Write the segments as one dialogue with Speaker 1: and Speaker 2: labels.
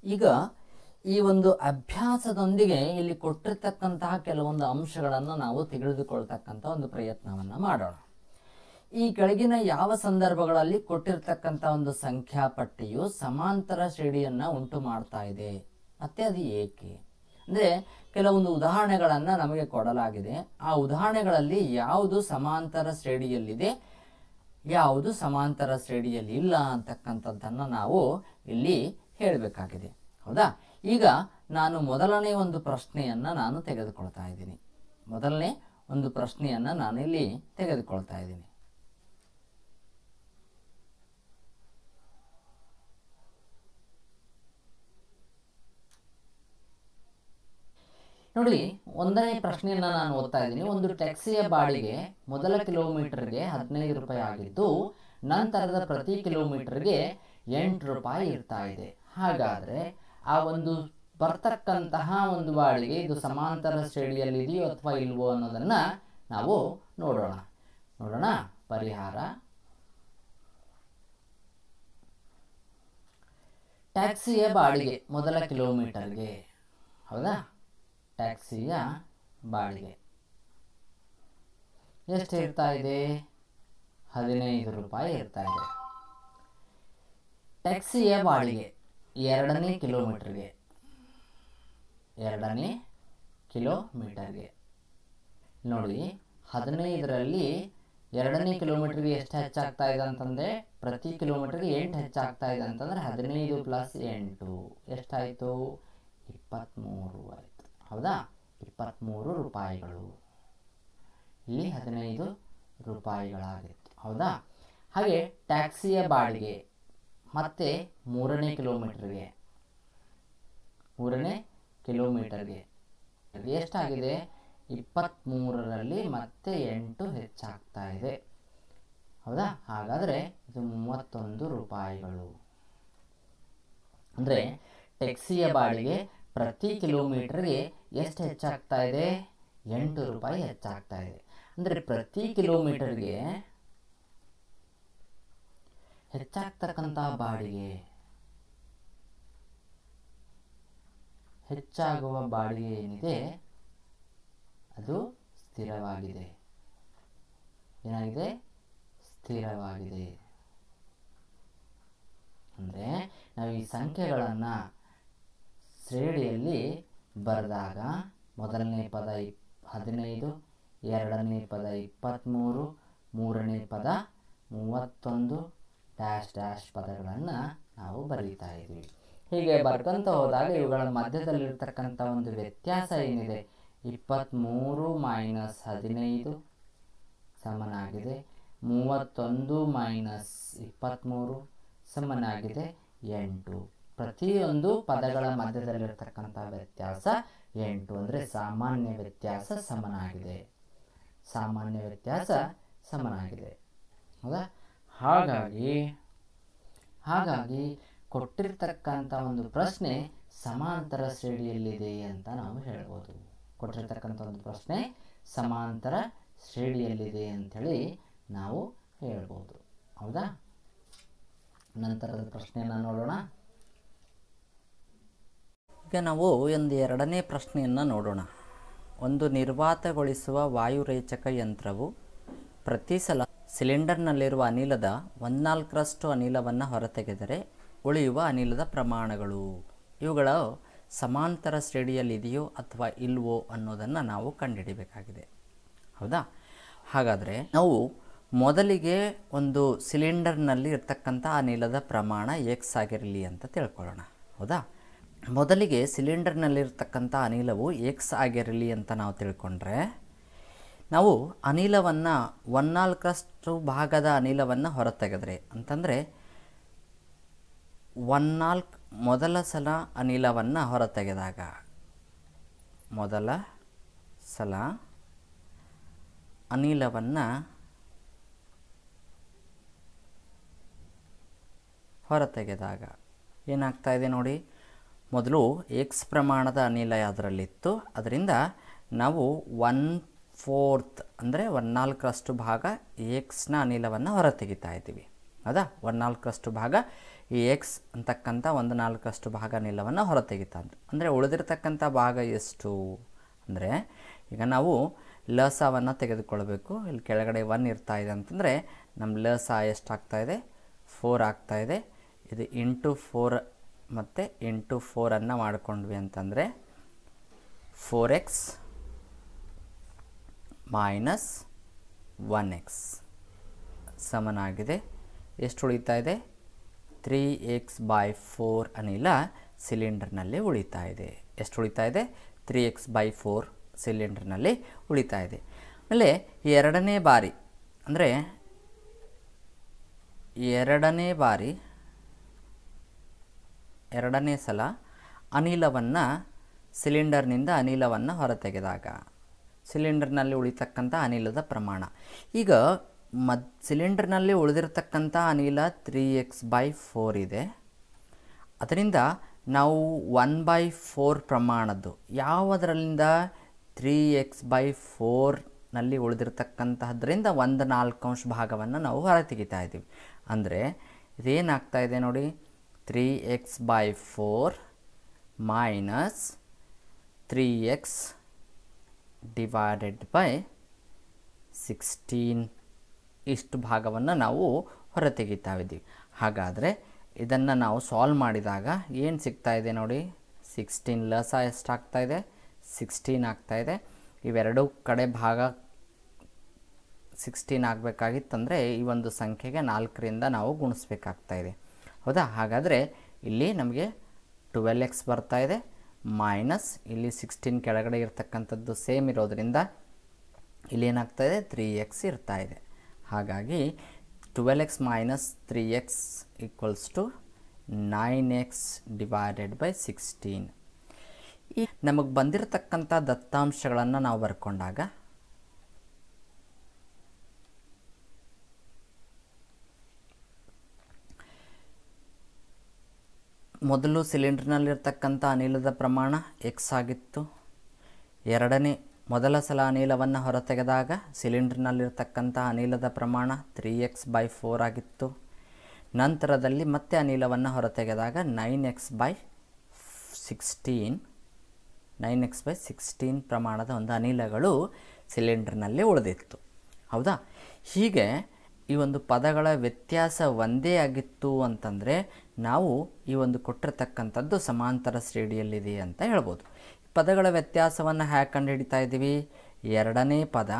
Speaker 1: ಈಗ ಈ ಒಂದು ಅಭ್ಯಾಸದೊಂದಿಗೆ ಇಲ್ಲಿ ಕೊಟ್ಟಿರ್ತಕ್ಕಂತಹ ಕೆಲವೊಂದು ಅಂಶಗಳನ್ನು ನಾವು ತಿಳಿದುಕೊಳ್ತಕ್ಕಂಥ ಒಂದು ಪ್ರಯತ್ನವನ್ನು ಮಾಡೋಣ ಈ ಕೆಳಗಿನ ಯಾವ ಸಂದರ್ಭಗಳಲ್ಲಿ ಕೊಟ್ಟಿರ್ತಕ್ಕಂಥ ಒಂದು ಸಂಖ್ಯಾ ಪಟ್ಟಿಯು ಸಮಾಂತರ ಶ್ರೇಣಿಯನ್ನು ಉಂಟು ಮಾಡ್ತಾ ಇದೆ ಮತ್ತೆ ಅದು ಏಕೆ ಅಂದರೆ ಕೆಲವೊಂದು ಉದಾಹರಣೆಗಳನ್ನು ನಮಗೆ ಕೊಡಲಾಗಿದೆ ಆ ಉದಾಹರಣೆಗಳಲ್ಲಿ ಯಾವುದು ಸಮಾಂತರ ಶ್ರೇಣಿಯಲ್ಲಿದೆ ಯಾವುದು ಸಮಾಂತರ ಶ್ರೇಣಿಯಲ್ಲಿ ಇಲ್ಲ ಅಂತಕ್ಕಂಥದ್ದನ್ನು ನಾವು ಇಲ್ಲಿ ಹೇಳಬೇಕಾಗಿದೆ ಹೌದಾ ಈಗ ನಾನು ಮೊದಲನೇ ಒಂದು ಪ್ರಶ್ನೆಯನ್ನು ನಾನು ತೆಗೆದುಕೊಳ್ತಾ ಇದ್ದೀನಿ ಮೊದಲನೇ ಒಂದು ಪ್ರಶ್ನೆಯನ್ನು ನಾನು ಇಲ್ಲಿ ತೆಗೆದುಕೊಳ್ತಾ ಇದ್ದೀನಿ ನೋಡಿ ಒಂದನೇ ಪ್ರಶ್ನೆಯನ್ನ ನಾನು ಓದ್ತಾ ಇದ್ದೀನಿ ಒಂದು ಟ್ಯಾಕ್ಸಿಯ ಬಾಡಿಗೆ ಮೊದಲ ಕಿಲೋಮೀಟರ್ಗೆ ಹದಿನೈದು ರೂಪಾಯಿ ಆಗಿದ್ದು ನಂತರದ ಪ್ರತಿ ಕಿಲೋಮೀಟರ್ಗೆ ಎಂಟು ರೂಪಾಯಿ ಇರ್ತಾ ಇದೆ ಹಾಗಾದ್ರೆ ಆ ಒಂದು ಬರ್ತಕ್ಕಂತಹ ಒಂದು ಬಾಡಿಗೆ ಇದು ಸಮಾಂತರ ಶ್ರೇಣಿಯಲ್ಲಿ ಇದೆಯೋ ಅಥವಾ ಇಲ್ವೋ ಅನ್ನೋದನ್ನ ನಾವು ನೋಡೋಣ ನೋಡೋಣ ಪರಿಹಾರ ಟ್ಯಾಕ್ಸಿಯ ಬಾಡಿಗೆ ಮೊದಲ ಕಿಲೋಮೀಟರ್ಗೆ ಹೌದಾ ಟ್ಯಾಕ್ಸಿಯ ಬಾಡಿಗೆ ಎಷ್ಟು ಇರ್ತಾ ಇದೆ ಹದಿನೈದು ರೂಪಾಯಿ ಇರ್ತಾ ಇದೆ ಟ್ಯಾಕ್ಸಿಯ ಬಾಡಿಗೆ ಎರಡನೇ ಕಿಲೋಮೀಟರ್ಗೆ ಎರಡನೇ ಕಿಲೋಮೀಟರ್ಗೆ ನೋಡಿ ಹದಿನೈದರಲ್ಲಿ ಎರಡನೇ ಕಿಲೋಮೀಟರ್ಗೆ ಎಷ್ಟು ಹೆಚ್ಚಾಗ್ತಾ ಇದೆ ಅಂತಂದರೆ ಪ್ರತಿ ಕಿಲೋಮೀಟರ್ಗೆ ಎಂಟು ಹೆಚ್ಚಾಗ್ತಾ ಇದೆ ಅಂತಂದರೆ ಹದಿನೈದು ಪ್ಲಸ್ ಎಂಟು ಎಷ್ಟಾಯಿತು ಇಪ್ಪತ್ತ್ಮೂರು ಆಯಿತು ಹೌದಾ ಇಪ್ಪತ್ತ್ಮೂರು ರೂಪಾಯಿಗಳು ಇಲ್ಲಿ ಹದಿನೈದು ರೂಪಾಯಿಗಳಾಗಿತ್ತು ಹೌದಾ ಹಾಗೆ ಟ್ಯಾಕ್ಸಿಯ ಬಾಡಿಗೆ ಮತ್ತೆ ಮೂರನೇ ಕಿಲೋಮೀಟರ್ಗೆ ಮೂರನೇ ಕಿಲೋಮೀಟರ್ಗೆ ಎಷ್ಟಾಗಿದೆ ಇಪ್ಪತ್ತ್ಮೂರರಲ್ಲಿ ಮತ್ತೆ ಎಂಟು ಹೆಚ್ಚಾಗ್ತಾ ಇದೆ ಹೌದಾ ಹಾಗಾದರೆ ಇದು ಮೂವತ್ತೊಂದು ರೂಪಾಯಿಗಳು ಅಂದರೆ ಟ್ಯಾಕ್ಸಿಯ ಬಾಡಿಗೆ ಪ್ರತಿ ಕಿಲೋಮೀಟರ್ಗೆ ಎಷ್ಟು ಹೆಚ್ಚಾಗ್ತಾ ಇದೆ ಎಂಟು ರೂಪಾಯಿ ಹೆಚ್ಚಾಗ್ತಾ ಇದೆ ಅಂದರೆ ಪ್ರತಿ ಕಿಲೋಮೀಟರ್ಗೆ ಹೆಚ್ಚಾಗ್ತಕ್ಕಂತಹ ಬಾಡಿಗೆ ಹೆಚ್ಚಾಗುವ ಬಾಡಿಗೆ ಏನಿದೆ ಅದು ಸ್ಥಿರವಾಗಿದೆ ಏನಾಗಿದೆ ಸ್ಥಿರವಾಗಿದೆ ಅಂದರೆ ನಾವು ಈ ಸಂಖ್ಯೆಗಳನ್ನು ಶ್ರೇಣಿಯಲ್ಲಿ ಬರೆದಾಗ ಮೊದಲನೇ ಪದ ಇಪ್ ಹದಿನೈದು ಎರಡನೇ ಪದ ಇಪ್ಪತ್ತ್ಮೂರು ಮೂರನೇ ಪದ ಮೂವತ್ತೊಂದು ಡ್ಯಾಶ್ ಡ್ಯಾಶ್ ಪದಗಳನ್ನು ನಾವು ಬರೀತಾ ಇದ್ವಿ ಹೀಗೆ ಬರ್ಕೊಂತ ಹೋದಾಗ ಇವುಗಳ ಮಧ್ಯದಲ್ಲಿರ್ತಕ್ಕಂಥ ಒಂದು ವ್ಯತ್ಯಾಸ ಏನಿದೆ ಇಪ್ಪತ್ತ್ಮೂರು ಮೈನಸ್ ಹದಿನೈದು ಸಮನಾಗಿದೆ ಮೂವತ್ತೊಂದು ಮೈನಸ್ ಇಪ್ಪತ್ತ್ಮೂರು ಸಮನಾಗಿದೆ ಎಂಟು ಪ್ರತಿಯೊಂದು ಪದಗಳ ಮಧ್ಯದಲ್ಲಿರ್ತಕ್ಕಂಥ ವ್ಯತ್ಯಾಸ ಎಂಟು ಅಂದರೆ ಸಾಮಾನ್ಯ ವ್ಯತ್ಯಾಸ ಸಮನಾಗಿದೆ ಸಾಮಾನ್ಯ ವ್ಯತ್ಯಾಸ ಸಮನಾಗಿದೆ ಹೌದಾ ಹಾಗಾಗಿ ಹಾಗಾಗಿ ಕೊಟ್ಟಿರ್ತಕ್ಕಂಥ ಒಂದು ಪ್ರಶ್ನೆ ಸಮಾಂತರ ಶ್ರೇಣಿಯಲ್ಲಿದೆ ಅಂತ ನಾವು ಹೇಳ್ಬೋದು ಕೊಟ್ಟಿರ್ತಕ್ಕಂಥ ಒಂದು ಪ್ರಶ್ನೆ ಸಮಾಂತರ ಶ್ರೇಣಿಯಲ್ಲಿದೆ ಅಂಥೇಳಿ ನಾವು ಹೇಳ್ಬೋದು ಹೌದಾ ನಂತರದ ಪ್ರಶ್ನೆಯನ್ನು ನೋಡೋಣ ಈಗ ನಾವು ಒಂದು ಎರಡನೇ ಪ್ರಶ್ನೆಯನ್ನು ನೋಡೋಣ ಒಂದು ನಿರ್ವಾತಗೊಳಿಸುವ ವಾಯುರೇಚಕ ಯಂತ್ರವು ಪ್ರತಿ ಸಲ ಸಿಲಿಂಡರ್ನಲ್ಲಿರುವ ಅನಿಲದ ಒಂದ್ನಾಲ್ಕರಷ್ಟು ಅನಿಲವನ್ನು ಹೊರತೆಗೆದರೆ ಉಳಿಯುವ ಅನಿಲದ ಪ್ರಮಾಣಗಳು ಇವುಗಳು ಸಮಾಂತರ ಶ್ರೇಣಿಯಲ್ಲಿದೆಯೋ ಅಥವಾ ಇಲ್ವೋ ಅನ್ನೋದನ್ನು ನಾವು ಕಂಡುಹಿಡಿಬೇಕಾಗಿದೆ ಹೌದಾ ಹಾಗಾದರೆ ನಾವು ಮೊದಲಿಗೆ ಒಂದು ಸಿಲಿಂಡರ್ನಲ್ಲಿ ಇರ್ತಕ್ಕಂಥ ಅನಿಲದ ಪ್ರಮಾಣ ಎಕ್ಸ್ ಆಗಿರಲಿ ಅಂತ ತಿಳ್ಕೊಳ್ಳೋಣ ಹೌದಾ ಮೊದಲಿಗೆ ಸಿಲಿಂಡರ್ನಲ್ಲಿರ್ತಕ್ಕಂಥ ಅನಿಲವು ಎಕ್ಸ್ ಆಗಿರಲಿ ಅಂತ ನಾವು ತಿಳ್ಕೊಂಡ್ರೆ ನಾವು ಅನಿಲವನ್ನು ಒನ್ನಾಲ್ಕರಷ್ಟು ಭಾಗದ ಅನಿಲವನ್ನು ಹೊರತೆಗೆದ್ರೆ ಅಂತಂದರೆ ಒನ್ನಾಲ್ಕು ಮೊದಲ ಸಲ ಅನಿಲವನ್ನು ಹೊರತೆಗೆದಾಗ ಮೊದಲ ಸಲ ಅನಿಲವನ್ನು ಹೊರತೆಗೆದಾಗ ಏನಾಗ್ತಾ ಇದೆ ನೋಡಿ ಮೊದಲು ಎಕ್ಸ್ ಪ್ರಮಾಣದ ಅನಿಲ ಅದರಲ್ಲಿತ್ತು ಅದರಿಂದ ನಾವು ಒನ್ ಫೋರ್ತ್ ಅಂದರೆ ಒನ್ ನಾಲ್ಕರಷ್ಟು ಭಾಗ ಎಕ್ಸ್ನ ಅನಿಲವನ್ನು ಹೊರತೆಗಿತಾ ಇದ್ದೀವಿ ಹೌದಾ ಒನ್ ನಾಲ್ಕರಷ್ಟು ಭಾಗ ಈ ಎಕ್ಸ್ ಅಂತಕ್ಕಂಥ ಒಂದು ನಾಲ್ಕಷ್ಟು ಭಾಗ ಅನಿಲವನ್ನು ಹೊರತೆಗಿತಾನೆ ಅಂದರೆ ಉಳಿದಿರ್ತಕ್ಕಂಥ ಭಾಗ ಎಷ್ಟು ಅಂದರೆ ಈಗ ನಾವು ಲಸವನ್ನು ತೆಗೆದುಕೊಳ್ಬೇಕು ಇಲ್ಲಿ ಕೆಳಗಡೆ ಒನ್ ಇರ್ತಾ ಇದೆ ಅಂತಂದರೆ ನಮ್ಮ ಲಸ ಎಷ್ಟಾಗ್ತಾ ಇದೆ ಫೋರ್ ಆಗ್ತಾ ಇದೆ ಇದು ಇಂಟು ಫೋರ್ ಮತ್ತು ಇಂಟು ಫೋರನ್ನು ಮಾಡಿಕೊಂಡ್ವಿ ಅಂತಂದರೆ four x minus one x ಸಮನಾಗಿದೆ ಎಷ್ಟು ಉಳಿತಾ ಇದೆ ತ್ರೀ ಎಕ್ಸ್ ಬೈ ಫೋರ್ ಅನಿಲ ಸಿಲಿಂಡರ್ನಲ್ಲಿ ಉಳಿತಾ ಇದೆ ಎಷ್ಟು ಉಳಿತಾ ಇದೆ ತ್ರೀ ಎಕ್ಸ್ ಬೈ ಫೋರ್ ಸಿಲಿಂಡರ್ನಲ್ಲಿ ಉಳಿತಾ ಇದೆ ಆಮೇಲೆ ಎರಡನೇ ಬಾರಿ ಅಂದರೆ ಎರಡನೇ ಬಾರಿ ಎರಡನೇ ಸಲ ಅನಿಲವನ್ನು ಸಿಲಿಂಡರ್ನಿಂದ ಅನಿಲವನ್ನು ಹೊರತೆಗೆದಾಗ ಸಿಲಿಂಡರ್ನಲ್ಲಿ ಉಳಿತಕ್ಕಂಥ ಅನಿಲದ ಪ್ರಮಾಣ ಈಗ ಮದ್ ಸಿಲಿಂಡರ್ನಲ್ಲಿ ಉಳಿದಿರ್ತಕ್ಕಂಥ ಅನಿಲ ತ್ರೀ ಎಕ್ಸ್ ಬೈ ಫೋರ್ ಇದೆ ಅದರಿಂದ ನಾವು ಒನ್ ಬೈ ಫೋರ್ ಪ್ರಮಾಣದ್ದು ಯಾವುದರಲ್ಲಿಂದ ತ್ರೀ ಎಕ್ಸ್ ಬೈ ಫೋರ್ನಲ್ಲಿ ಉಳಿದಿರ್ತಕ್ಕಂತಹದ್ರಿಂದ ಒಂದು ನಾಲ್ಕಂಶ ಭಾಗವನ್ನು ನಾವು ಹೊರತೆಗಿತಾ ಇದ್ದೀವಿ ಅಂದರೆ ಇದೇನಾಗ್ತಾ ಇದೆ ನೋಡಿ three x by four minus three x divided by sixteen ಇಷ್ಟು ಭಾಗವನ್ನು ನಾವು ಹೊರತೆಗಿತಾ ಇದ್ದೀವಿ ಹಾಗಾದರೆ ಇದನ್ನು ನಾವು ಸಾಲ್ವ್ ಮಾಡಿದಾಗ ಏನು ಸಿಗ್ತಾ ಇದೆ ನೋಡಿ ಸಿಕ್ಸ್ಟೀನ್ ಲಸ ಎಷ್ಟಾಗ್ತಾ ಇದೆ ಸಿಕ್ಸ್ಟೀನ್ ಆಗ್ತಾ ಇದೆ ಇವೆರಡೂ ಕಡೆ ಭಾಗ ಸಿಕ್ಸ್ಟೀನ್ ಆಗಬೇಕಾಗಿತ್ತಂದರೆ ಈ ಒಂದು ಸಂಖ್ಯೆಗೆ ನಾಲ್ಕರಿಂದ ನಾವು ಗುಣಿಸ್ಬೇಕಾಗ್ತಾ ಇದೆ ಹೌದಾ ಹಾಗಾದರೆ ಇಲ್ಲಿ ನಮಗೆ ಟ್ವೆಲ್ ಎಕ್ಸ್ ಬರ್ತಾ ಇದೆ ಮೈನಸ್ ಇಲ್ಲಿ ಸಿಕ್ಸ್ಟೀನ್ ಕೆಳಗಡೆ ಇರ್ತಕ್ಕಂಥದ್ದು ಸೇಮ್ ಇರೋದರಿಂದ ಇಲ್ಲಿ ಏನಾಗ್ತಾ ಇದೆ ತ್ರೀ ಎಕ್ಸ್ ಇರ್ತಾ ಇದೆ ಹಾಗಾಗಿ twelve x minus three x equals to nine x divided by sixteen ಈ ನಮಗೆ ಬಂದಿರತಕ್ಕಂಥ ದತ್ತಾಂಶಗಳನ್ನು ನಾವು ಬರ್ಕೊಂಡಾಗ ಮೊದಲು ಸಿಲಿಂಡರ್ನಲ್ಲಿರ್ತಕ್ಕಂಥ ಅನಿಲದ ಪ್ರಮಾಣ ಎಕ್ಸ್ ಆಗಿತ್ತು ಎರಡನೇ ಮೊದಲ ಸಲ ಅನಿಲವನ್ನು ಹೊರತೆಗೆದಾಗ ಸಿಲಿಂಡರ್ನಲ್ಲಿರ್ತಕ್ಕಂಥ ಅನಿಲದ ಪ್ರಮಾಣ ತ್ರೀ ಎಕ್ಸ್ ಬೈ ಫೋರ್ ಆಗಿತ್ತು ನಂತರದಲ್ಲಿ ಮತ್ತೆ ಅನಿಲವನ್ನು ಹೊರತೆಗೆದಾಗ nine x by sixteen nine x by sixteen ಪ್ರಮಾಣದ ಒಂದು ಅನಿಲಗಳು ಸಿಲಿಂಡರ್ನಲ್ಲಿ ಉಳಿದಿತ್ತು ಹೌದಾ ಹೀಗೆ ಈ ಒಂದು ಪದಗಳ ವ್ಯತ್ಯಾಸ ಒಂದೇ ಆಗಿತ್ತು ಅಂತಂದರೆ ನಾವು ಈ ಒಂದು ಕೊಟ್ಟಿರ್ತಕ್ಕಂಥದ್ದು ಸಮಾಂತರ ಶ್ರೇಣಿಯಲ್ಲಿದೆ ಅಂತ ಹೇಳ್ಬೋದು ಪದಗಳ ವ್ಯತ್ಯಾಸವನ್ನು ಹ್ಯಾಗೆ ಕಂಡುಹಿಡಿತಾ ಇದ್ದೀವಿ ಎರಡನೇ ಪದ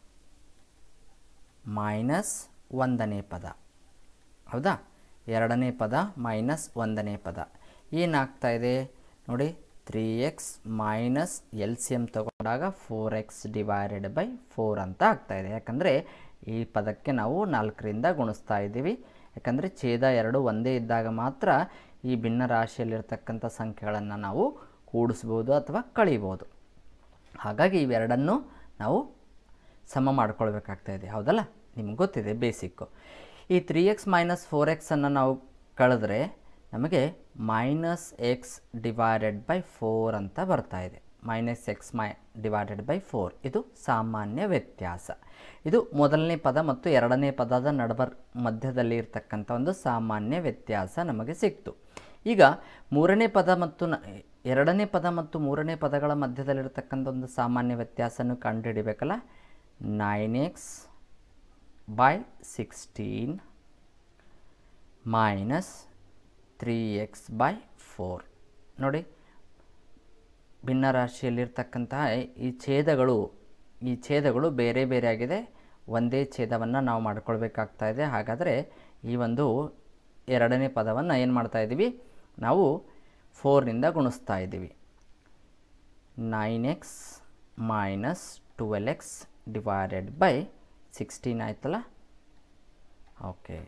Speaker 1: ಮೈನಸ್ ಒಂದನೇ ಪದ ಹೌದಾ ಎರಡನೇ ಪದ ಮೈನಸ್ ಒಂದನೇ ಪದ ಏನಾಗ್ತಾ ಇದೆ ನೋಡಿ three x minus L C M ತಗೊಂಡಾಗ four x divided by four ಅಂತ ಆಗ್ತಾಯಿದೆ ಯಾಕಂದರೆ ಈ ಪದಕ್ಕೆ ನಾವು ನಾಲ್ಕರಿಂದ ಗುಣಿಸ್ತಾ ಇದ್ದೀವಿ ಯಾಕಂದರೆ ಛೇದ ಎರಡು ಒಂದೇ ಇದ್ದಾಗ ಮಾತ್ರ ಈ ಭಿನ್ನ ರಾಶಿಯಲ್ಲಿರ್ತಕ್ಕಂಥ ಸಂಖ್ಯೆಗಳನ್ನು ನಾವು ಕೂಡಿಸ್ಬೋದು ಅಥವಾ ಕಳಿಬೋದು ಹಾಗಾಗಿ ಇವೆರಡನ್ನು ನಾವು ಸಮ ಮಾಡ್ಕೊಳ್ಬೇಕಾಗ್ತಾ ಇದೆ ಹೌದಲ್ಲ ನಿಮ್ಗೆ ಗೊತ್ತಿದೆ ಬೇಸಿಕ್ಕು ಈ ತ್ರೀ ಎಕ್ಸ್ ಮೈನಸ್ ಫೋರ್ ಎಕ್ಸನ್ನು ನಾವು ಕಳೆದ್ರೆ ನಮಗೆ minus x divided by four ಅಂತ ಬರ್ತಾ ಇದೆ minus x my divided by four ಇದು ಸಾಮಾನ್ಯ ವ್ಯತ್ಯಾಸ ಇದು ಮೊದಲನೇ ಪದ ಮತ್ತು ಎರಡನೇ ಪದದ ನಡುಬರ್ ಮಧ್ಯದಲ್ಲಿ ಇರ್ತಕ್ಕಂಥ ಒಂದು ಸಾಮಾನ್ಯ ವ್ಯತ್ಯಾಸ ನಮಗೆ ಸಿಕ್ತು ಈಗ ಮೂರನೇ ಪದ ಮತ್ತು ನ ಎರಡನೇ ಪದ ಮತ್ತು ಮೂರನೇ ಪದಗಳ ಮಧ್ಯದಲ್ಲಿರ್ತಕ್ಕಂಥ ಒಂದು ಸಾಮಾನ್ಯ ವ್ಯತ್ಯಾಸನ ಕಂಡುಹಿಡಿಬೇಕಲ್ಲ nine x by sixteen minus three x by four ನೋಡಿ ಭಿನ್ನ ರಾಶಿಯಲ್ಲಿರ್ತಕ್ಕಂತಹ ಈ ಛೇದಗಳು ಈ ಛೇದಗಳು ಬೇರೆ ಬೇರೆ ಆಗಿದೆ ಒಂದೇ ಛೇದವನ್ನು ನಾವು ಮಾಡ್ಕೊಳ್ಬೇಕಾಗ್ತಾ ಇದೆ ಹಾಗಾದರೆ ಈ ಒಂದು ಎರಡನೇ ಪದವನ್ನು ಏನು ಮಾಡ್ತಾ ಇದ್ದೀವಿ ನಾವು ಫೋರ್ನಿಂದ ಗುಣಿಸ್ತಾ ಇದ್ದೀವಿ nine x minus twelve x divided by sixteen ಆಯ್ತಲ್ಲ ಓಕೆ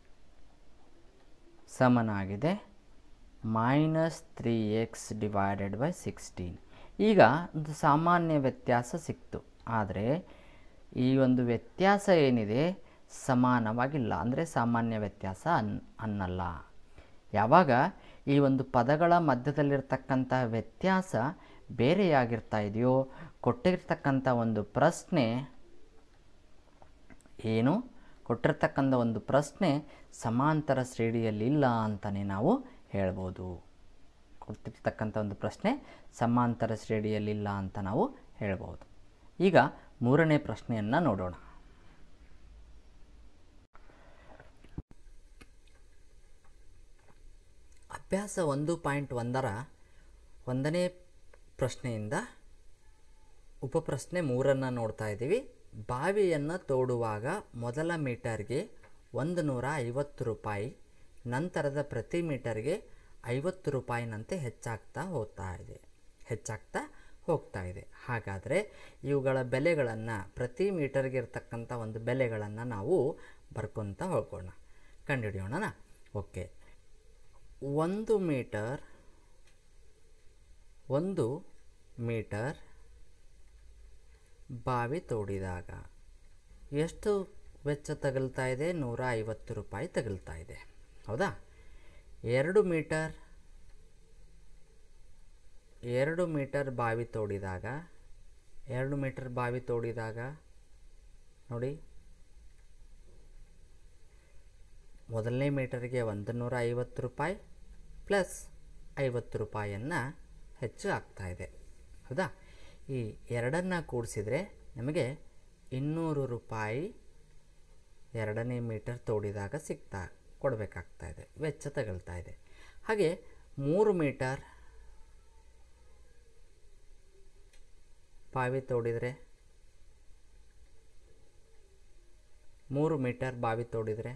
Speaker 1: ಸಮನಾಗಿದೆ minus three x divided by sixteen ಈಗ ಒಂದು ಸಾಮಾನ್ಯ ವ್ಯತ್ಯಾಸ ಸಿಕ್ತು ಆದರೆ ಈ ಒಂದು ವ್ಯತ್ಯಾಸ ಏನಿದೆ ಸಮಾನವಾಗಿಲ್ಲ ಅಂದರೆ ಸಾಮಾನ್ಯ ವ್ಯತ್ಯಾಸ ಅನ್ ಅನ್ನಲ್ಲ ಯಾವಾಗ ಈ ಒಂದು ಪದಗಳ ಮಧ್ಯದಲ್ಲಿರ್ತಕ್ಕಂಥ ವ್ಯತ್ಯಾಸ ಬೇರೆಯಾಗಿರ್ತಾ ಇದೆಯೋ ಕೊಟ್ಟಿರ್ತಕ್ಕಂಥ ಒಂದು ಪ್ರಶ್ನೆ ಏನು ಕೊಟ್ಟಿರ್ತಕ್ಕಂಥ ಒಂದು ಪ್ರಶ್ನೆ ಸಮಾಂತರ ಶ್ರೇಣಿಯಲ್ಲಿ ಇಲ್ಲ ಅಂತಲೇ ನಾವು ಹೇಳ್ಬೋದು ಕೊಟ್ಟಿರ್ತಕ್ಕಂಥ ಒಂದು ಪ್ರಶ್ನೆ ಸಮಾಂತರ ಶ್ರೇಣಿಯಲ್ಲಿಲ್ಲ ಅಂತ ನಾವು ಹೇಳ್ಬೋದು ಈಗ ಮೂರನೇ ಪ್ರಶ್ನೆಯನ್ನು ನೋಡೋಣ ಅಭ್ಯಾಸ ಒಂದು ಪಾಯಿಂಟ್ ಒಂದರ ಒಂದನೇ ಪ್ರಶ್ನೆಯಿಂದ ಉಪಪ್ರಶ್ನೆ ಮೂರನ್ನು ನೋಡ್ತಾ ಇದ್ದೀವಿ ಬಾವಿಯನ್ನು ತೋಡುವಾಗ ಮೊದಲ ಮೀಟರ್ಗೆ ಒಂದು ನೂರ ಐವತ್ತು ರೂಪಾಯಿ ನಂತರದ ಪ್ರತಿ ಮೀಟರ್ಗೆ ಐವತ್ತು ರೂಪಾಯಿನಂತೆ ಹೆಚ್ಚಾಗ್ತಾ ಹೋಗ್ತಾ ಇದೆ ಹೆಚ್ಚಾಗ್ತಾ ಹೋಗ್ತಾ ಇದೆ ಹಾಗಾದರೆ ಇವುಗಳ ಬೆಲೆಗಳನ್ನು ಪ್ರತಿ ಮೀಟರ್ಗೆ ಇರ್ತಕ್ಕಂಥ ಒಂದು ಬೆಲೆಗಳನ್ನು ನಾವು ಬರ್ಕೊತ ಹೋಗೋಣ ಕಂಡುಹಿಡಿಯೋಣ ಓಕೆ ಒಂದು ಮೀಟರ್ ಒಂದು ಮೀಟರ್ ಬಾವಿ ತೋಡಿದಾಗ ಎಷ್ಟು ವೆಚ್ಚ ತಗಲ್ತಾ ಇದೆ ನೂರ ಐವತ್ತು ರೂಪಾಯಿ ತಗಲ್ತಾ ಇದೆ ಹೌದಾ ಎರಡು ಮೀಟರ್ ಎರಡು ಮೀಟರ್ ಬಾವಿ ತೋಡಿದಾಗ ಎರಡು ಮೀಟರ್ ಬಾವಿ ತೋಡಿದಾಗ ನೋಡಿ ಮೊದಲನೇ ಮೀಟರ್ಗೆ ಒಂದು ನೂರ ಐವತ್ತು ರೂಪಾಯಿ ಪ್ಲಸ್ ಐವತ್ತು ರೂಪಾಯಿಯನ್ನು ಹೆಚ್ಚು ಆಗ್ತಾ ಇದೆ ಹೌದಾ ಈ ಎರಡನ್ನು ಕೂಡಿಸಿದರೆ ನಮಗೆ ಇನ್ನೂರು ರೂಪಾಯಿ ಎರಡನೇ ಮೀಟರ್ ತೋಡಿದಾಗ ಸಿಗ್ತಾ ಕೊಡಬೇಕಾಗ್ತಾ ಇದೆ ವೆಚ್ಚ ತಗಲ್ತಾ ಇದೆ ಹಾಗೆ ಮೂರು ಮೀಟರ್ ಬಾವಿ ತೋಡಿದರೆ ಮೂರು ಮೀಟರ್ ಬಾವಿ ತೋಡಿದರೆ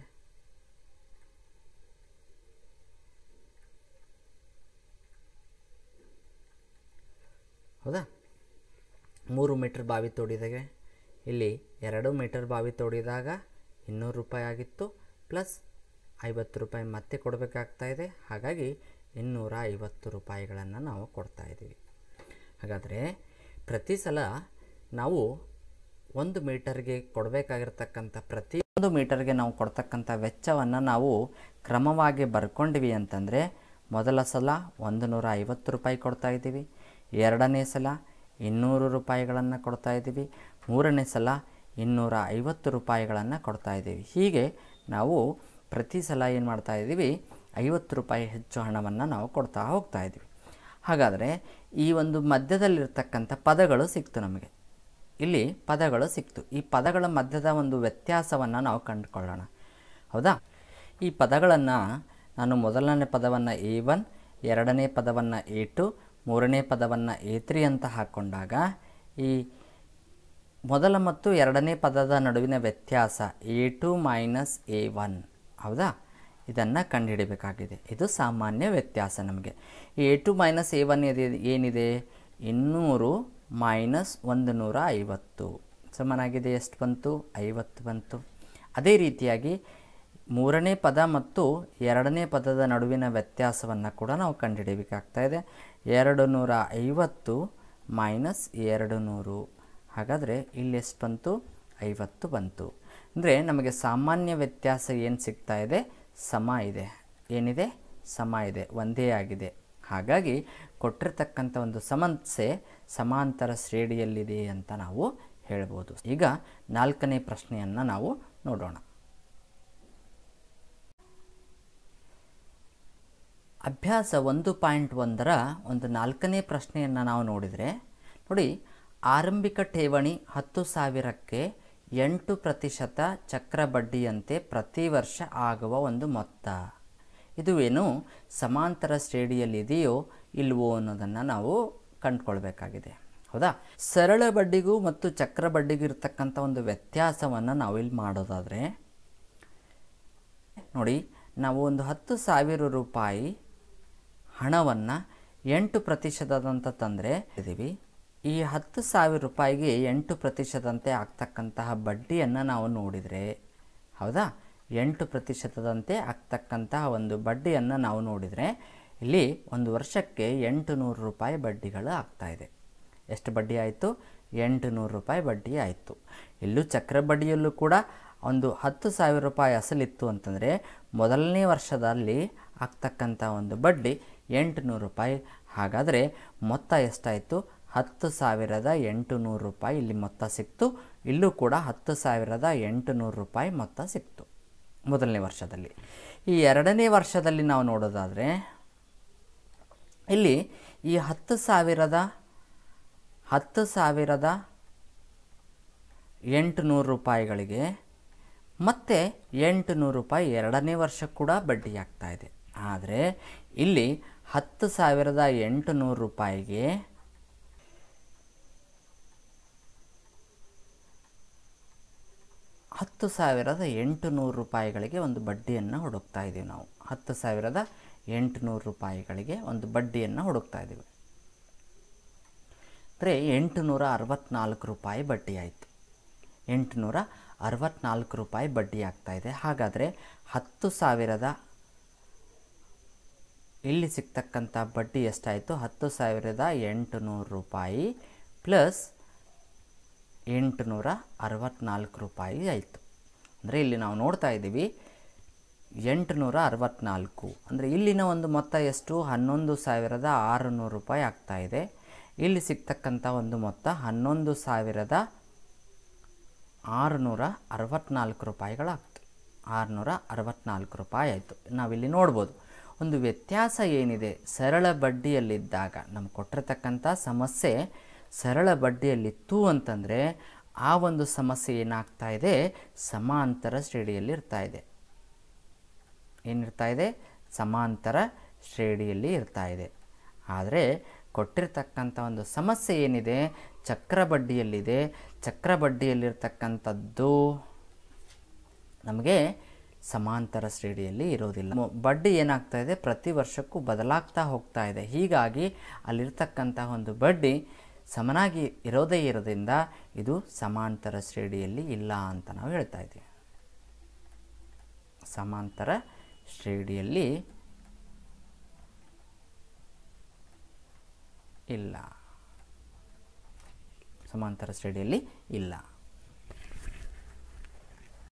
Speaker 1: ಹೌದಾ ಮೂರು ಮೀಟರ್ ಬಾವಿ ತೋಡಿದಾಗ ಇಲ್ಲಿ ಎರಡು ಮೀಟರ್ ಬಾವಿ ತೋಡಿದಾಗ ಇನ್ನೂರು ರೂಪಾಯಿ ಆಗಿತ್ತು ಪ್ಲಸ್ ಐವತ್ತು ರೂಪಾಯಿ ಮತ್ತೆ ಕೊಡಬೇಕಾಗ್ತಾ ಇದೆ ಹಾಗಾಗಿ ಇನ್ನೂರ ಐವತ್ತು ರೂಪಾಯಿಗಳನ್ನು ನಾವು ಕೊಡ್ತಾ ಇದ್ದೀವಿ ಹಾಗಾದರೆ ಪ್ರತಿ ಸಲ ನಾವು ಒಂದು ಮೀಟರ್ಗೆ ಕೊಡಬೇಕಾಗಿರ್ತಕ್ಕಂಥ ಪ್ರತಿಯೊಂದು ಮೀಟರ್ಗೆ ನಾವು ಕೊಡ್ತಕ್ಕಂಥ ವೆಚ್ಚವನ್ನು ನಾವು ಕ್ರಮವಾಗಿ ಬರ್ಕೊಂಡಿವಿ ಅಂತಂದರೆ ಮೊದಲ ಸಲ ಒಂದು ನೂರ ಐವತ್ತು ರೂಪಾಯಿ ಕೊಡ್ತಾ ಇದ್ದೀವಿ ಎರಡನೇ ಸಲ ಇನ್ನೂರು ರೂಪಾಯಿಗಳನ್ನು ಕೊಡ್ತಾ ಇದ್ದೀವಿ ಮೂರನೇ ಸಲ ಇನ್ನೂರ ಐವತ್ತು ರೂಪಾಯಿಗಳನ್ನು ಕೊಡ್ತಾ ಇದ್ದೀವಿ ಹೀಗೆ ನಾವು ಪ್ರತಿ ಸಲ ಏನು ಮಾಡ್ತಾ ಇದ್ದೀವಿ ಐವತ್ತು ರೂಪಾಯಿ ಹೆಚ್ಚು ಹಣವನ್ನು ನಾವು ಕೊಡ್ತಾ ಹೋಗ್ತಾ ಇದ್ದೀವಿ ಹಾಗಾದರೆ ಈ ಒಂದು ಮಧ್ಯದಲ್ಲಿರ್ತಕ್ಕಂಥ ಪದಗಳು ಸಿಕ್ತು ನಮಗೆ ಇಲ್ಲಿ ಪದಗಳು ಸಿಕ್ತು ಈ ಪದಗಳ ಮಧ್ಯದ ಒಂದು ವ್ಯತ್ಯಾಸವನ್ನು ನಾವು ಕಂಡುಕೊಳ್ಳೋಣ ಹೌದಾ ಈ ಪದಗಳನ್ನು ನಾನು ಮೊದಲನೇ ಪದವನ್ನು ಎ ಒನ್ ಎರಡನೇ ಪದವನ್ನು ಎ ಟು ಮೂರನೇ ಪದವನ್ನು ಎ ತ್ರೀ ಅಂತ ಹಾಕ್ಕೊಂಡಾಗ ಈ ಮೊದಲ ಮತ್ತು ಎರಡನೇ ಪದದ ನಡುವಿನ ವ್ಯತ್ಯಾಸ A two minus A one ಹೌದಾ ಇದನ್ನು ಕಂಡುಹಿಡಬೇಕಾಗಿದೆ ಇದು ಸಾಮಾನ್ಯ ವ್ಯತ್ಯಾಸ ನಮಗೆ A two minus A one ಇದೆ ಏನಿದೆ ಇನ್ನೂರು ಮೈನಸ್ ಒಂದು ನೂರ ಐವತ್ತು ಸಮನಾಗಿದೆ ಎಷ್ಟು ಬಂತು ಐವತ್ತು ಬಂತು ಅದೇ ರೀತಿಯಾಗಿ ಮೂರನೇ ಪದ ಮತ್ತು ಎರಡನೇ ಪದದ ನಡುವಿನ ವ್ಯತ್ಯಾಸವನ್ನು ಕೂಡ ನಾವು ಕಂಡುಹಿಡಿಯಬೇಕಾಗ್ತಾ ಇದೆ ಎರಡು ನೂರ ಐವತ್ತು ಮೈನಸ್ ಎರಡು ನೂರು ಹಾಗಾದರೆ ಇಲ್ಲಿ ಎಷ್ಟು ಬಂತು ಐವತ್ತು ಬಂತು ಅಂದರೆ ನಮಗೆ ಸಾಮಾನ್ಯ ವ್ಯತ್ಯಾಸ ಏನು ಸಿಗ್ತಾ ಇದೆ ಸಮ ಇದೆ ಏನಿದೆ ಸಮ ಇದೆ ಒಂದೇ ಆಗಿದೆ ಹಾಗಾಗಿ ಕೊಟ್ಟಿರ್ತಕ್ಕಂಥ ಒಂದು ಸಮಸ್ಯೆ ಸಮಾಂತರ ಶ್ರೇಣಿಯಲ್ಲಿದೆ ಅಂತ ನಾವು ಹೇಳ್ಬೋದು ಈಗ ನಾಲ್ಕನೇ ಪ್ರಶ್ನೆಯನ್ನು ನಾವು ನೋಡೋಣ ಅಭ್ಯಾಸ ಒಂದು ಪಾಯಿಂಟ್ ಒಂದರ ಒಂದು ನಾಲ್ಕನೇ ಪ್ರಶ್ನೆಯನ್ನು ನಾವು ನೋಡಿದರೆ ನೋಡಿ ಆರಂಭಿಕ ಠೇವಣಿ ಹತ್ತು ಸಾವಿರಕ್ಕೆ ಎಂಟು ಪ್ರತಿಶತ ಚಕ್ರ ಬಡ್ಡಿಯಂತೆ ಪ್ರತಿ ವರ್ಷ ಆಗುವ ಒಂದು ಮೊತ್ತ ಇದು ಏನು ಸಮಾಂತರ ಶ್ರೇಣಿಯಲ್ಲಿದೆಯೋ ಇಲ್ವೋ ಅನ್ನೋದನ್ನು ನಾವು ಕಂಡುಕೊಳ್ಬೇಕಾಗಿದೆ ಹೌದಾ ಸರಳ ಬಡ್ಡಿಗೂ ಮತ್ತು ಚಕ್ರ ಬಡ್ಡಿಗೂ ಇರತಕ್ಕಂಥ ಒಂದು ವ್ಯತ್ಯಾಸವನ್ನು ನಾವು ಇಲ್ಲಿ ಮಾಡೋದಾದರೆ ನೋಡಿ ನಾವು ಒಂದು ಹತ್ತು ಸಾವಿರ ರೂಪಾಯಿ ಹಣವನ್ನು ಎಂಟು ಪ್ರತಿಶತದಂತ ತಂದರೆ ಇದ್ದೀವಿ ಈ ಹತ್ತು ಸಾವಿರ ರೂಪಾಯಿಗೆ ಎಂಟು ಪ್ರತಿಶತದಂತೆ ಆಗ್ತಕ್ಕಂತಹ ಬಡ್ಡಿಯನ್ನು ನಾವು ನೋಡಿದರೆ ಹೌದಾ ಎಂಟು ಪ್ರತಿಶತದಂತೆ ಆಗ್ತಕ್ಕಂತಹ ಒಂದು ಬಡ್ಡಿಯನ್ನು ನಾವು ನೋಡಿದರೆ ಇಲ್ಲಿ ಒಂದು ವರ್ಷಕ್ಕೆ ಎಂಟು ನೂರು ರೂಪಾಯಿ ಬಡ್ಡಿಗಳು ಆಗ್ತಾಯಿದೆ ಎಷ್ಟು ಬಡ್ಡಿ ಆಯಿತು ಎಂಟು ನೂರು ರೂಪಾಯಿ ಬಡ್ಡಿ ಆಯಿತು ಇಲ್ಲೂ ಚಕ್ರ ಬಡ್ಡಿಯಲ್ಲೂ ಕೂಡ ಒಂದು ಹತ್ತು ಸಾವಿರ ರೂಪಾಯಿ ಅಸಲಿತ್ತು ಅಂತಂದರೆ ಮೊದಲನೇ ವರ್ಷದಲ್ಲಿ ಆಗ್ತಕ್ಕಂಥ ಒಂದು ಬಡ್ಡಿ ಎಂಟು ನೂರು ರೂಪಾಯಿ ಹಾಗಾದರೆ ಮೊತ್ತ ಎಷ್ಟಾಯಿತು ಹತ್ತು ಸಾವಿರದ ಎಂಟು ನೂರು ರೂಪಾಯಿ ಇಲ್ಲಿ ಮೊತ್ತ ಸಿಕ್ತು ಇಲ್ಲೂ ಕೂಡ ಹತ್ತು ಸಾವಿರದ ಎಂಟುನೂರು ರೂಪಾಯಿ ಮೊತ್ತ ಸಿಕ್ತು ಮೊದಲನೇ ವರ್ಷದಲ್ಲಿ ಈ ಎರಡನೇ ವರ್ಷದಲ್ಲಿ ನಾವು ನೋಡೋದಾದರೆ ಇಲ್ಲಿ ಈ ಹತ್ತು ಸಾವಿರದ ಹತ್ತು ಸಾವಿರದ ಎಂಟುನೂರು ರೂಪಾಯಿಗಳಿಗೆ ಮತ್ತೆ ಎಂಟುನೂರು ರೂಪಾಯಿ ಎರಡನೇ ವರ್ಷ ಕೂಡ ಬಡ್ಡಿ ಆಗ್ತಾ ಇದೆ ಆದರೆ ಇಲ್ಲಿ ಹತ್ತು ಸಾವಿರದ ಎಂಟುನೂರು ರೂಪಾಯಿಗೆ ಹತ್ತು ಸಾವಿರದ ಎಂಟುನೂರು ರೂಪಾಯಿಗಳಿಗೆ ಒಂದು ಬಡ್ಡಿಯನ್ನು ಹುಡುಕ್ತಾ ಇದ್ದೀವಿ ನಾವು ಹತ್ತು ಸಾವಿರದ ಎಂಟುನೂರು ರೂಪಾಯಿಗಳಿಗೆ ಒಂದು ಬಡ್ಡಿಯನ್ನು ಹುಡುಕ್ತಾ ಇದ್ದೀವಿ ಅಂದರೆ ಎಂಟುನೂರ ಅರವತ್ತ್ನಾಲ್ಕು ರೂಪಾಯಿ ಬಡ್ಡಿ ಆಯಿತು ಎಂಟುನೂರ ಅರವತ್ತ್ನಾಲ್ಕು ರೂಪಾಯಿ ಬಡ್ಡಿ ಆಗ್ತಾ ಇದೆ ಹಾಗಾದರೆ ಹತ್ತು ಸಾವಿರದ ಇಲ್ಲಿ ಸಿಗ್ತಕ್ಕಂಥ ಬಡ್ಡಿ ಎಷ್ಟಾಯಿತು ಹತ್ತು ಸಾವಿರದ ಎಂಟುನೂರು ರೂಪಾಯಿ ಪ್ಲಸ್ ಎಂಟುನೂರ ಅರವತ್ತ್ನಾಲ್ಕು ರೂಪಾಯಿ ಆಯಿತು ಅಂದರೆ ಇಲ್ಲಿ ನಾವು ನೋಡ್ತಾ ಇದ್ದೀವಿ ಎಂಟುನೂರ ಅರವತ್ತ್ನಾಲ್ಕು ಅಂದರೆ ಇಲ್ಲಿನ ಒಂದು ಮೊತ್ತ ಎಷ್ಟು ಹನ್ನೊಂದು ಸಾವಿರದ ಆರುನೂರು ರೂಪಾಯಿ ಆಗ್ತಾ ಇದೆ ಇಲ್ಲಿ ಸಿಗ್ತಕ್ಕಂಥ ಒಂದು ಮೊತ್ತ ಹನ್ನೊಂದು ಸಾವಿರದ ಆರುನೂರ ಅರವತ್ತ್ನಾಲ್ಕು ರೂಪಾಯಿಗಳಾಗ್ತದೆ ಆರುನೂರ ಅರವತ್ತ್ನಾಲ್ಕು ರೂಪಾಯಿ ಆಯಿತು ನಾವಿಲ್ಲಿ ನೋಡ್ಬೋದು ಒಂದು ವ್ಯತ್ಯಾಸ ಏನಿದೆ ಸರಳ ಬಡ್ಡಿಯಲ್ಲಿದ್ದಾಗ ನಮ್ಗೆ ಕೊಟ್ಟಿರ್ತಕ್ಕಂಥ ಸಮಸ್ಯೆ ಸರಳ ಬಡ್ಡಿಯಲ್ಲಿತ್ತು ಅಂತಂದರೆ ಆ ಒಂದು ಸಮಸ್ಯೆ ಏನಾಗ್ತಾ ಇದೆ ಸಮಾಂತರ ಶ್ರೇಣಿಯಲ್ಲಿ ಇರ್ತಾ ಇದೆ ಏನಿರ್ತಾ ಇದೆ ಸಮಾಂತರ ಶ್ರೇಣಿಯಲ್ಲಿ ಇರ್ತಾ ಇದೆ ಆದರೆ ಕೊಟ್ಟಿರ್ತಕ್ಕಂಥ ಒಂದು ಸಮಸ್ಯೆ ಏನಿದೆ ಚಕ್ರ ಬಡ್ಡಿಯಲ್ಲಿದೆ ಚಕ್ರ ಬಡ್ಡಿಯಲ್ಲಿರ್ತಕ್ಕಂಥದ್ದು ನಮಗೆ ಸಮಾಂತರ ಶ್ರೇಣಿಯಲ್ಲಿ ಇರೋದಿಲ್ಲ ಮೊ- ಬಡ್ಡಿ ಏನಾಗ್ತಾ ಇದೆ ಪ್ರತಿ ವರ್ಷಕ್ಕೂ ಬದಲಾಗ್ತಾ ಹೋಗ್ತಾ ಇದೆ ಹೀಗಾಗಿ ಅಲ್ಲಿರ್ತಕ್ಕಂತಹ ಒಂದು ಬಡ್ಡಿ ಸಮನಾಗಿ ಇರೋದೇ ಇರೋದ್ರಿಂದ ಇದು ಸಮಾಂತರ ಶ್ರೇಣಿಯಲ್ಲಿ ಇಲ್ಲ ಅಂತ ನಾವು ಹೇಳ್ತಾ ಇದ್ದೀವಿ ಸಮಾಂತರ ಶ್ರೇಣಿಯಲ್ಲಿ ಇಲ್ಲ ಸಮಾಂತರ ಶ್ರೇಣಿಯಲ್ಲಿ ಇಲ್ಲ